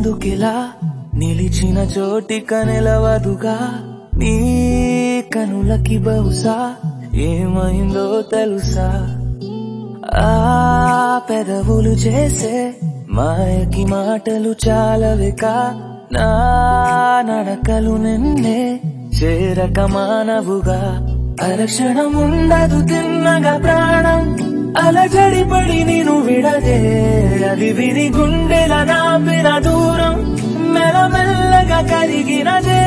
ఎందుకిలా నిలిచిన చోటిక నిలవదుగా నీ కనులకి బహుశా ఏమైందో తెలుసా ఆ పెదవులు చేసే మాయకి మాటలు చాలవిక నా నడకలు నిన్నే చేరక మానవుగా అరక్షణం ఉండదు తిన్నగా ప్రాణం అలజడి పడి నేను విడదే అది విని గుండెల నాపిన దూరం మెల్లమెల్లగా కరిగినదే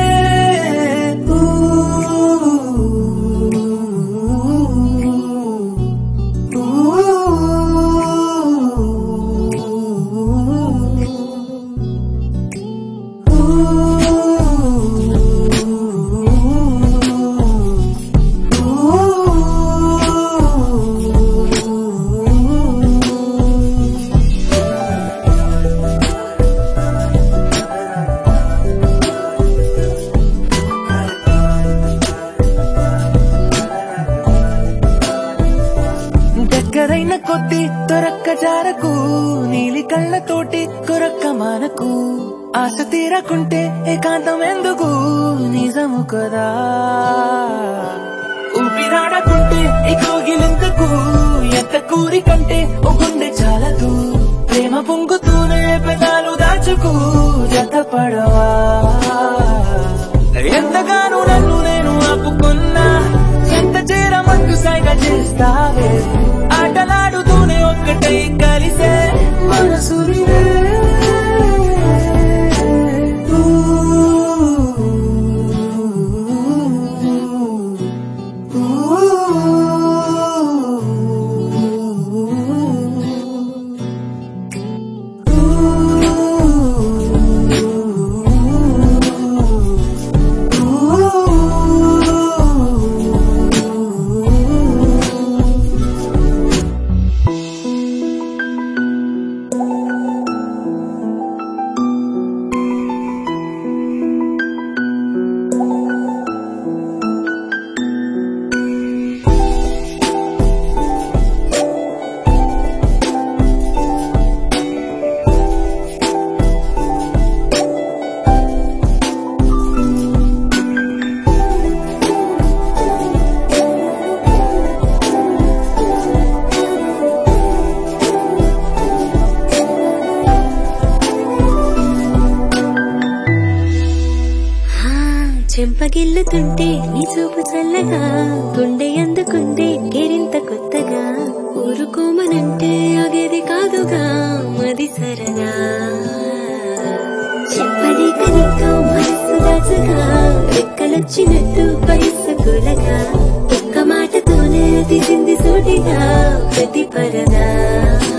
దగ్గరైన కొద్ది దొరక్క జారకు నీలి కళ్ళతోటి కొరక్క మానకు ఆశ తీరకుంటే ఏకాంతం ఎందుకు నిజము కదా ఊపిరాడకుంటే ఈ కోగిలెందుకు ఎంత కూరి కంటే ఓ గుండె చాలదు ప్రేమ పొంగుతూనే పెదాలు దాచుకు జత పడవా ఎంతగానో నన్ను నేను ఆపుకున్నా ఎంత చేరమంటూ సైగ చేస్తావే ఆటలాడుతూనే ఒక్కటై కలిసే మనసుని ఆ, చెంపగిల్లుతుంటే నీ చూపు చల్లగా గుండె అందుకుందే గిరింత కొత్తగా ఊరుకోమనంటే అగేది కాదుగా మది సరగా చెప్పలేక నీతో మనసు దాచగా రెక్కలొచ్చినట్టు వయస్సు కూలగా ఒక్క మాటతోనే తీసింది సూటిగా ప్రతి పరదా